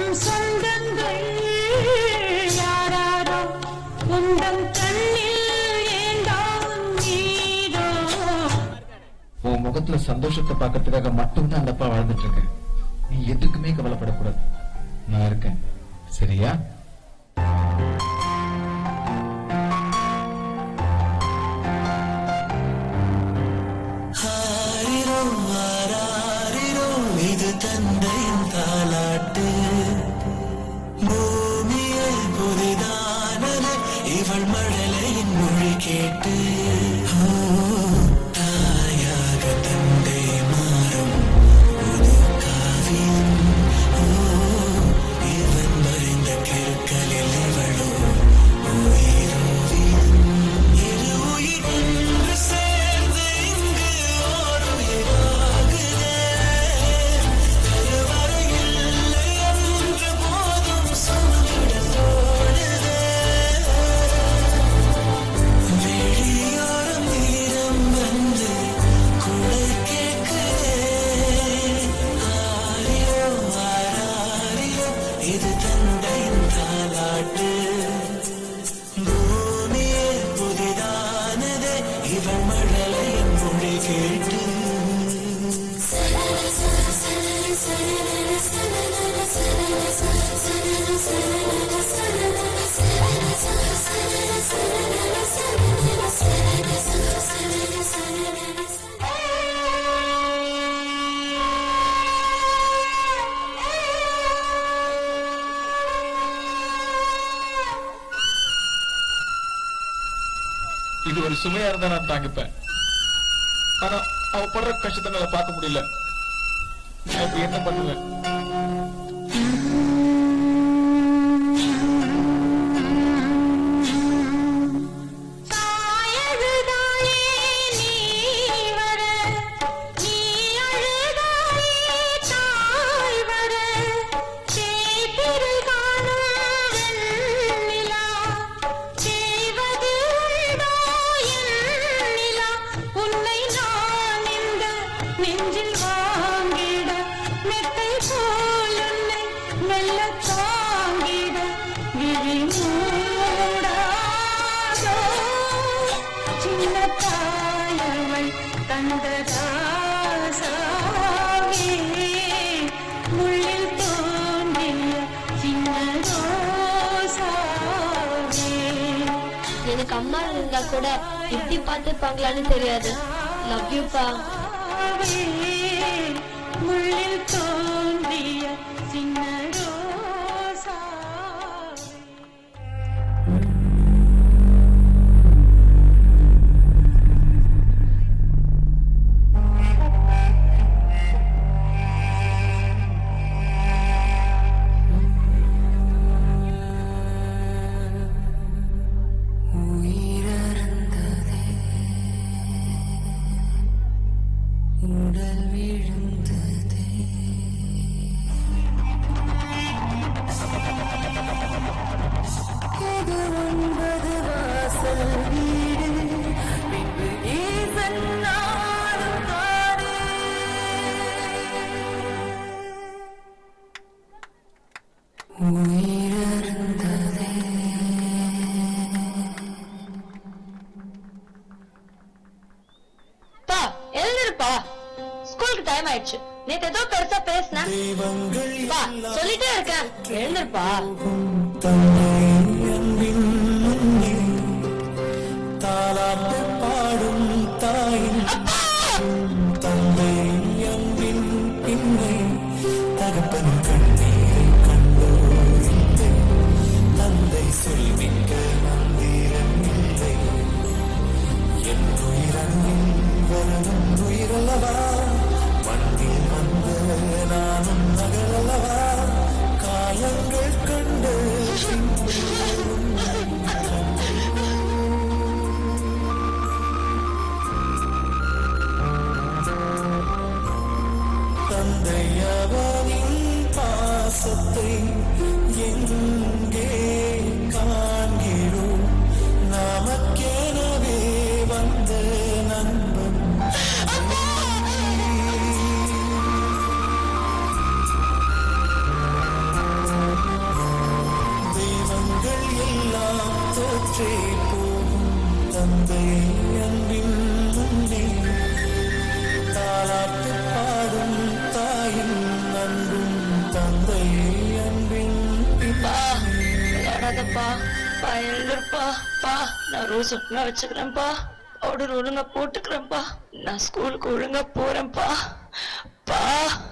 நம் சொந்தங்கள் யாராரோ உந்தன் கண்ணில் ஏண்டாம் நீரோ உன் முகத்துல சந்தோஷத்தை பார்க்கறதுக்காக மட்டும்தான் அந்த அப்பா வாழ்ந்துட்டு இருக்கேன் நீ எதுக்குமே கவலைப்படக்கூடாது நான் இருக்கேன் சரியா ஆரிரோ ஆராரிரோ இது தந்தையின் தாலாட்டு பூமியே புதிதானது இவள் மழலையின் மொழி கேட்டு ஓ, தாயாக தந்தை மாறும் புது காவியம் ஓ, இவன் மறைந்த கிருக்கலில் இவளோ உயிரோவியம் இரு உயிர் ஒன்று சேர்ந்து இங்கு ஓர் உயிராகுதே கருவறை இல்லை என்று போதும் சமமிடம் ஓடுதே வெளியோரம் ஈரம் வந்து குடை கேட்குதே ஆரியோ ஆராரியோ இது தந்தையின் தாலாட்டு பூமியே புதிதானதே இவள் மழலையின் மொழி கேட்டு இது ஒரு சுமையா இருந்தா நான் தாங்கிப்பேன் ஆனா அவ படுற கஷ்டத்தை என்னால பார்க்க முடியல நான் இப்ப என்ன பண்ணுவேன் தாயழுதாயே நீ வர நீ அழுதாயே தாய் வர தேய்பிறை காணும் வெண்ணிலா செய்வது உண்டோ என் நிலா உன்னை நான் இந்த நெஞ்சில் வாங்கிட மெத்தை போல் உன்னை மெல்ல தாங்கிட விழி மூடாதோ சின்ன தாயவள் தந்ததாசாவே முள்ளில் தோன்றிய சின்ன ரோசாவே எனக்கு அம்மா இருந்தா கூட இப்படி பார்த்துப்பாங்களான்னு தெரியாது லவ் யூப்பா ஆவே, முள்ளில் தோன்றிய சின்ன ரோசாவே உயிரறந்ததே உடல் விழுந்ததே இது ஒன்பது வாசல் வீடு பின்பு ஈசன் நாடும் காடு உயிரறந்ததே பா எழுந்திருப்பா ஸ்கூலுக்கு டைம் ஆயிடுச்சு நேத்து ஏதோ பெருசா பேசினேன் தெய்வங்கள் பா சொல்லிட்டே இருக்கேன் எழுந்திருப்பா தந்தை அன்பின் முன்னே தாலாட்டு பாடும் தாயின் தந்தை அன்பின் பின்னே தகப்பன் கண்ணீரை கண்டோரில்லை தந்தை சொல்மிக்க மந்திரம் இல்லை என் உயிரன்பின் வரதும் உயிரல்லவா மண்ணில் வந்த நானும் நகரல்லவா காயங்கள் கண்டு பின்பு தோற்றே போகும் தந்தையை அன்பின் முன்னே தாலாட்டு பாடும் தாயின் அன்பும் தந்தையை அன்பின் பா விளையாடாதப்பா பா எழுந்துருப்பா பா நான் ரூல்ஸ் ஒழுங்கா வச்சுக்கிறேன்ப்பா பவுடர் ஒழுங்கா போட்டுக்கிறேன்ப்பா நான் ஸ்கூலுக்கு ஒழுங்கா போறேன்ப்பா பா